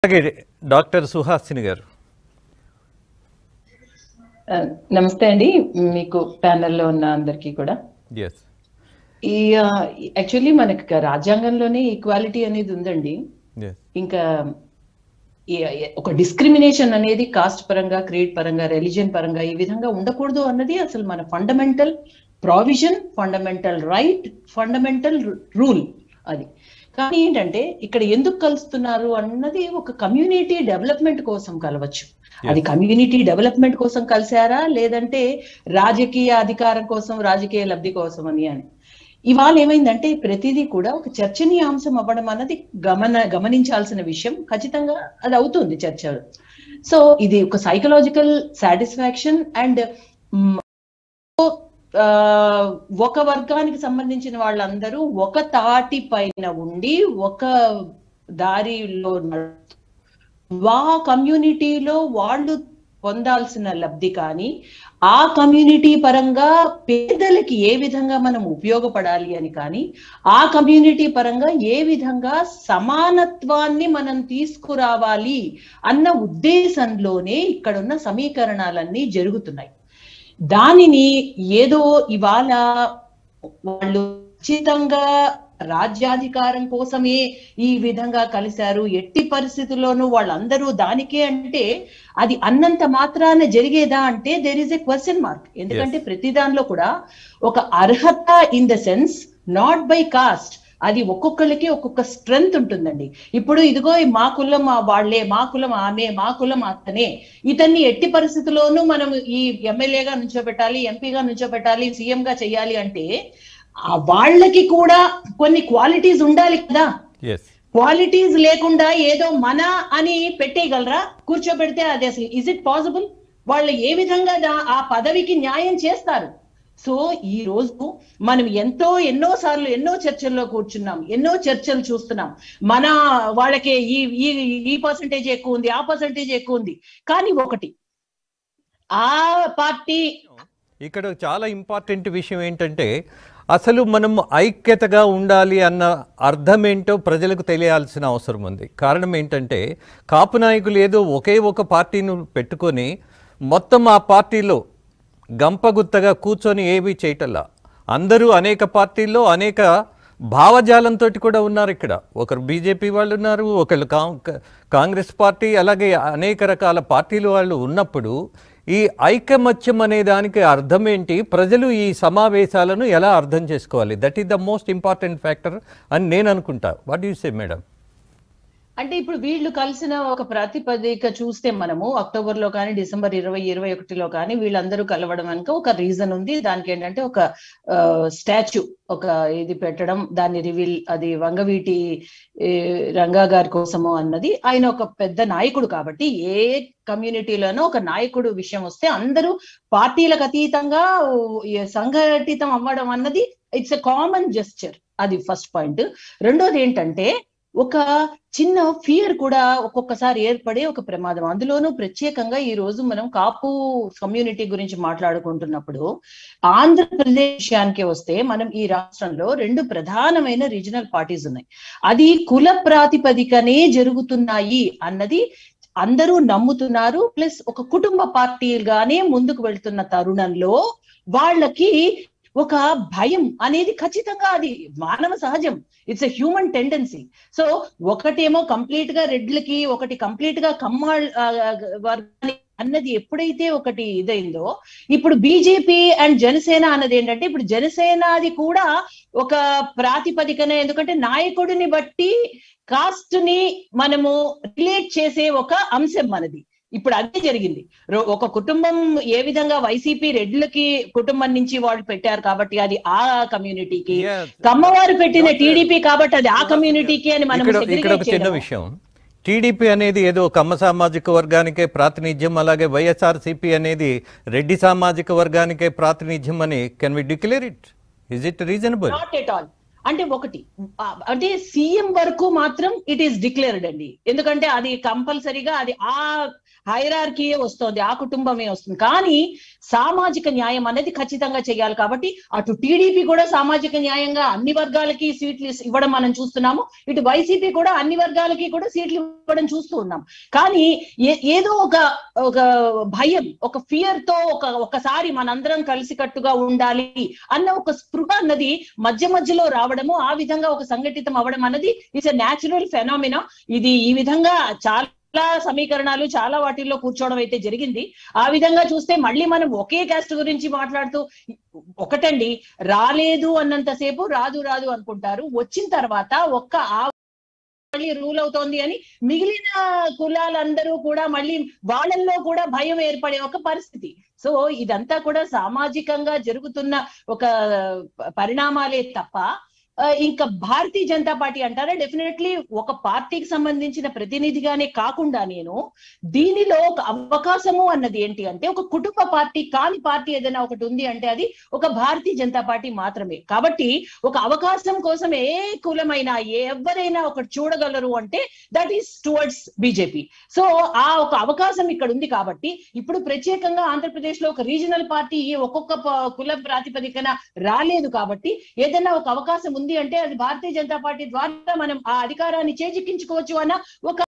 అలాగే డాక్టర్ సుహాసిని గారు ఆ, నమస్తే అండి మీకు ప్యానెల్లో ఉన్న అందరికీ కూడా ఎస్ ఈ యాక్చువల్లీ మనకి రాజ్యాంగంలోనే ఈక్వాలిటీ అనేది ఉందండి ఎస్ ఇంకా ఈ- ఒక డిస్క్రిమినేషన్ అనేది కాస్ట్ పరంగా క్రియేట్ పరంగా రిలీజియన్ పరంగా ఈ విధంగా ఉండకూడదు అన్నది అసలు మన fundamental provision fundamental right fundamental rule అది కానీ ఏంటంటే ఇక్కడ ఎందుకు కలుస్తున్నారు అన్నది ఒక కమ్యూనిటీ డెవలప్మెంట్ కోసం కలవచ్చు అది కమ్యూనిటీ డెవలప్మెంట్ కోసం కలిసారా లేదంటే రాజకీయ అధికారం కోసం రాజకీయ లబ్ధి కోసం అని అని ఇవాళ ఏమైందంటే ప్రతిదీ కూడా ఒక చర్చనీయాంశం అవ్వడం అన్నది గమన గమనించాల్సిన విషయం ఖచ్చితంగా అది అవుతుంది చర్చ సో ఇది ఒక సైకలాజికల్ సాటిస్ఫాక్షన్ అండ్ ఒక వర్గానికి సంబంధించిన వాళ్ళందరూ ఒక తాటి పైన ఉండి ఒక దారిలో నడుస్తూ వా కమ్యూనిటీలో వాళ్ళు పొందాల్సిన లబ్ధి కానీ ఆ కమ్యూనిటీ పరంగా పేదలకి ఏ విధంగా మనం ఉపయోగపడాలి అని కానీ ఆ కమ్యూనిటీ పరంగా ఏ విధంగా సమానత్వాన్ని మనం తీసుకురావాలి అన్న ఉద్దేశంలోనే ఇక్కడున్న సమీకరణాలన్నీ జరుగుతున్నాయి దానిని ఏదో ఇవాళ వాళ్ళు ఖచ్చితంగా రాజ్యాధికారం కోసమే ఈ విధంగా కలిశారు ఎట్టి పరిస్థితుల్లోనూ వాళ్ళందరూ దానికే అంటే అది అన్నంత మాత్రాన జరిగేదా అంటే there is a question mark ఎందుకంటే ప్రతి దానిలో కూడా ఒక అర్హత in the sense not by caste అది ఒక్కొక్కరికి ఒక్కొక్క స్ట్రెంగ్త్ ఉంటుందండి ఇప్పుడు ఇదిగో ఈ మా కులం మా వాళ్ళే మా కులం ఆమె మా కులం అతనే ఇతన్ని ఎట్టి పరిస్థితుల్లోనూ మనం ఈ ఎమ్మెల్యేగా నుంచోబెట్టాలి ఎంపీగా నుంచోబెట్టాలి సీఎం గా చేయాలి అంటే ఆ వాళ్ళకి కూడా కొన్ని క్వాలిటీస్ ఉండాలి కదా ఎస్ క్వాలిటీస్ లేకుండా ఏదో మన అని పెట్టేయగలరా కూర్చోబెడితే అది అసలు ఇజ్ ఇట్ పాసిబుల్ వాళ్ళు ఏ విధంగా దా- ఆ పదవికి న్యాయం చేస్తారు సో ఈ రోజు మనం ఎంతో ఎన్నో సార్లు ఎన్నో చర్చల్లో కూర్చున్నాం ఎన్నో చర్చలు చూస్తున్నాం మన వాళ్ళకి ఈ ఈ ఈ పర్సంటేజ్ ఎక్కువ ఉంది ఆ పర్సంటేజ్ ఎక్కువ ఉంది కానీ ఒకటి ఆ పార్టీ ఇక్కడ చాలా ఇంపార్టెంట్ విషయం ఏంటంటే అసలు మనం ఐక్యతగా ఉండాలి అన్న అర్థం ఏంటో ప్రజలకు తెలియాల్సిన అవసరం ఉంది కారణం ఏంటంటే కాపు నాయకులు ఏదో ఒకే ఒక పార్టీని పెట్టుకొని మొత్తం ఆ పార్టీలో గంపగుత్తగా కూర్చొని ఏమీ చేయటల్లా అందరూ అనేక పార్టీల్లో అనేక భావజాలంతో కూడా ఉన్నారు ఇక్కడ ఒకరు బీజేపీ వాళ్ళు ఉన్నారు ఒకళ్ళు కాం- కాంగ్రెస్ పార్టీ అలాగే అనేక రకాల పార్టీలు వాళ్ళు ఉన్నప్పుడు ఈ ఐకమత్యం అనే దానికి అర్థం ఏంటి ప్రజలు ఈ సమావేశాలను ఎలా అర్థం చేసుకోవాలి that is the most important factor అని నేను అనుకుంటా వాట్ యూ సే మేడం అంటే ఇప్పుడు వీళ్ళు కలిసిన ఒక ప్రాతిపదిక చూస్తే మనము అక్టోబర్ లో కానీ డిసెంబర్ ఇరవై ఇరవై ఒకటిలో కానీ వీళ్ళందరూ కలవడం వెనుక ఒక రీజన్ ఉంది దానికి ఏంటంటే ఒక స్టాచ్యూ ఒక ఇది పెట్టడం దాన్ని రివీల్ అది వంగవీటి ఏ, రంగా గారి కోసము అన్నది ఆయన ఒక పెద్ద నాయకుడు కాబట్టి ఏ కమ్యూనిటీలోనో ఒక నాయకుడు విషయం వస్తే అందరూ పార్టీలకు అతీతంగా ఓ, ఏ, సంఘటితం అవ్వడం అన్నది ఇట్స్ ఎ కామన్ జెస్చర్ అది ఫస్ట్ పాయింట్ రెండోది ఏంటంటే ఒక చిన్న ఫియర్ కూడా ఒక్కొక్కసారి ఏర్పడే ఒక ప్రమాదం అందులోనూ ప్రత్యేకంగా ఈ రోజు మనం కాపు కమ్యూనిటీ గురించి మాట్లాడుకుంటున్నప్పుడు ఆంధ్రప్రదేశ్ విషయానికి వస్తే మనం ఈ రాష్ట్రంలో రెండు ప్రధానమైన రీజనల్ పార్టీస్ ఉన్నాయి అది కుల ప్రాతిపదికనే జరుగుతున్నాయి అన్నది అందరూ నమ్ముతున్నారు ప్లస్ ఒక కుటుంబ పార్టీగానే ముందుకు వెళ్తున్న తరుణంలో వాళ్ళకి ఒక భయం అనేది ఖచ్చితంగా అది మానవ సహజం it's a human tendency so ఒకటేమో కంప్లీట్ గా రెడ్లకి ఒకటి కంప్లీట్ గా కమ్మాళ్ ఆ, వర్గానికి అన్నది ఎప్పుడైతే ఒకటి ఇదైందో ఇప్పుడు బీజేపీ అండ్ జనసేన అన్నది ఏంటంటే ఇప్పుడు జనసేనది కూడా ఒక ప్రాతిపదికన ఎందుకంటే నాయకుడిని బట్టి కాస్ట్ ని మనము రిలేట్ చేసే ఒక అంశం మనది ఇప్పుడు అదే జరిగింది రో- ఒక కుటుంబం ఏ విధంగా వైసీపీ రెడ్లకి కుటుంబం నుంచి వాళ్ళు పెట్టారు కాబట్టి అది ఆ కమ్యూనిటీకి Yes. కమ్మవారు పెట్టిన Doctor- టీడీపీ కాబట్టి అది ఆ కమ్యూనిటీకి అని మనం ఇక్కడ ఇక్కడ segregate ఒక చిన్న చేయడం. విషయం టీడీపీ అనేది ఏదో కమ్మ సామాజిక వర్గానికే ప్రాతినిధ్యం అలాగే వైఎస్ఆర్సీపీ అనేది రెడ్డి సామాజిక వర్గానికే ప్రాతినిధ్యం అని can we declare it is it reasonable not at all అంటే ఒకటి ఆ, అంటే సీఎం వరకు మాత్రం ఇట్ ఈస్ డిక్లేర్డ్ అండి ఎందుకంటే అది కంపల్సరీగా అది ఆ హైరార్కీయే వస్తుంది ఆ కుటుంబమే వస్తుంది కానీ సామాజిక న్యాయం అనేది ఖచ్చితంగా చేయాలి కాబట్టి అటు టీడీపీ కూడా సామాజిక న్యాయంగా అన్ని వర్గాలకి సీట్లు ఇస్- ఇవ్వడం మనం చూస్తున్నాము ఇటు వైసీపీ కూడా అన్ని వర్గాలకి కూడా సీట్లు ఇవ్వడం చూస్తూ ఉన్నాం కానీ ఏ- ఏదో ఒక ఒక భయం ఒక ఫియర్ తో ఒక ఒకసారి మనందరం కలిసికట్టుగా ఉండాలి అన్న ఒక స్పృహ అన్నది మధ్య మధ్యలో రావడము ఆ విధంగా ఒక సంఘటితం అవ్వడం అన్నది ఇట్స్ ఎ న్యాచురల్ ఫెనామినా ఇది ఈ విధంగా చాలా సమీకరణాలు చాలా వాటిల్లో కూర్చోవడం అయితే జరిగింది ఆ విధంగా చూస్తే మళ్ళీ మనం ఒకే క్యాస్ట్ గురించి మాట్లాడుతూ ఒకటండి రాలేదు అన్నంతసేపు రాదు రాదు అనుకుంటారు వచ్చిన తర్వాత ఒక్క ఆ మళ్ళీ రూల్ అవుతోంది అని మిగిలిన కులాలందరూ కూడా మళ్ళీ వాళ్ళల్లో కూడా భయం ఏర్పడే ఒక పరిస్థితి సో ఇదంతా కూడా సామాజికంగా జరుగుతున్న ఒక పరిణామాలే తప్ప ఆ, ఇంకా భారతీయ జనతా పార్టీ అంటారా డెఫినెట్లీ ఒక పార్టీకి సంబంధించిన ప్రతినిధిగానే కాకుండా నేను దీనిలో ఒక అవకాశము అన్నది ఏంటి అంటే ఒక కుటుంబ పార్టీ కాని పార్టీ ఏదైనా ఒకటి ఉంది అంటే అది ఒక భారతీయ జనతా పార్టీ మాత్రమే కాబట్టి ఒక అవకాశం కోసం ఏ కులమైనా ఏ ఎవరైనా ఒకటి చూడగలరు అంటే that is towards BJP so ఆ ఒక అవకాశం ఇక్కడ ఉంది కాబట్టి ఇప్పుడు ప్రత్యేకంగా ఆంధ్రప్రదేశ్ లో ఒక రీజనల్ పార్టీ ఒక్కొక్క ప- కుల ప్రాతిపదికన రాలేదు కాబట్టి ఏదైనా ఒక అవకాశం ఉంది అంటే అది భారతీయ జనతా పార్టీ ద్వారా మనం ఆ అధికారాన్ని చేజిక్కించుకోవచ్చు అన్న ఒక